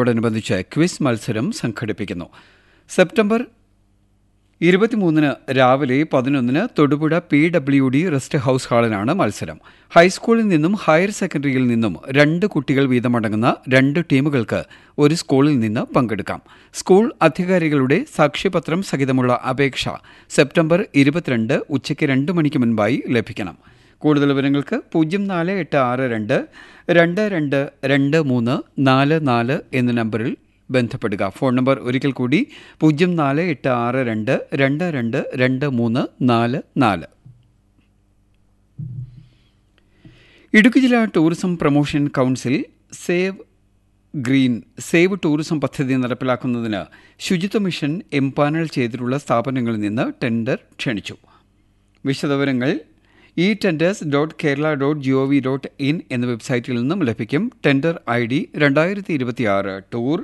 ദിനത്തോടനുബന്ധിച്ച് ക്വിസ് മത്സരം സംഘടിപ്പിക്കുന്നു സെപ്റ്റംബർ ഇരുപത്തിമൂന്നിന് രാവിലെ പതിനൊന്നിന് Thodupuzha P W D rest house ഹാളിലാണ് മത്സരം ഹൈസ്കൂളിൽ നിന്നും ഹയർ സെക്കൻഡറിയിൽ നിന്നും രണ്ട് കുട്ടികൾ വീതമടങ്ങുന്ന രണ്ട് ടീമുകൾക്ക് ഒരു സ്കൂളിൽ നിന്ന് പങ്കെടുക്കാം സ്കൂൾ അധികാരികളുടെ സാക്ഷ്യപത്രം സഹിതമുള്ള അപേക്ഷ സെപ്റ്റംബർ ഇരുപത്തിരണ്ട് ഉച്ചയ്ക്ക് രണ്ട് മണിക്ക് മുൻപായി ലഭിക്കണം കൂടുതൽ വിവരങ്ങൾക്ക് പൂജ്യം നാല് എട്ട് ആറ് രണ്ട് രണ്ട് രണ്ട് രണ്ട് മൂന്ന് നാല് നാല് എന്ന നമ്പറിൽ ബന്ധപ്പെടുക ഫോൺ നമ്പർ ഒരിക്കൽ കൂടി പൂജ്യം നാല് എട്ട് ആറ് രണ്ട് രണ്ട് രണ്ട് രണ്ട് മൂന്ന് നാല് നാല് ഇടുക്കി ജില്ലാ tourism promotion council save green save tourism പദ്ധതി നടപ്പിലാക്കുന്നതിന് ശുചിത്വ മിഷൻ എംപാനൽ ചെയ്തിട്ടുള്ള സ്ഥാപനങ്ങളിൽ നിന്ന് ടെൻഡർ ക്ഷണിച്ചു വിശദവിവരങ്ങൾ e tenders dot Kerala dot G O V dot in എന്ന വെബ്സൈറ്റിൽ നിന്നും ലഭിക്കും ടെൻഡർ ഐ ഡി രണ്ടായിരത്തി ഇരുപത്തിയാറ് ടൂർ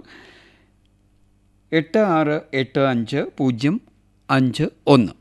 എട്ട് ആറ് എട്ട് അഞ്ച് പൂജ്യം അഞ്ച് ഒന്ന്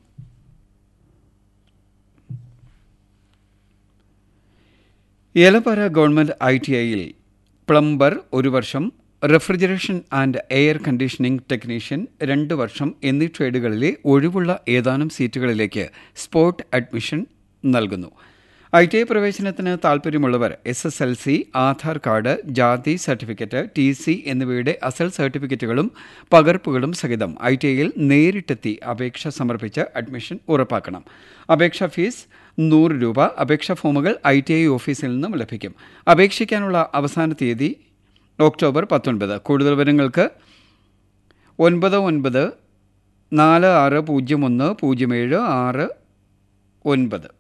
ഏലപ്പാറ ഗവൺമെൻറ് ഐ ടി ഐയിൽ പ്ലംബർ ഒരു വർഷം refrigeration and air conditioning technician രണ്ട് വർഷം എന്നീ ട്രേഡുകളിലെ ഒഴിവുള്ള ഏതാനും സീറ്റുകളിലേക്ക് സ്പോട്ട് അഡ്മിഷൻ നൽകുന്നു ഐ ടി ഐ പ്രവേശനത്തിന് താൽപ്പര്യമുള്ളവർ S S L C Aadhaar card ജാതി സർട്ടിഫിക്കറ്റ് ടി സി എന്നിവയുടെ അസൽ സർട്ടിഫിക്കറ്റുകളും പകർപ്പുകളും സഹിതം ഐ ടി ഐയിൽ നേരിട്ടെത്തി അപേക്ഷ സമർപ്പിച്ച് അഡ്മിഷൻ ഉറപ്പാക്കണം അപേക്ഷാ ഫീസ് നൂറ് രൂപ അപേക്ഷാ ഫോമുകൾ ഐ ടി ഐ ഓഫീസിൽ നിന്നും ലഭിക്കും അപേക്ഷിക്കാനുള്ള അവസാന തീയതി ഒക്ടോബർ പത്തൊൻപത് കൂടുതൽ വിവരങ്ങൾക്ക് ഒൻപത് ഒൻപത് നാല് ആറ് പൂജ്യം ഒന്ന് പൂജ്യം ഏഴ് ആറ് ഒൻപത്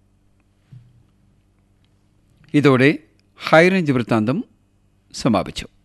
ഇതോടെ ഹൈറേഞ്ച് വൃത്താന്തം സമാപിച്ചു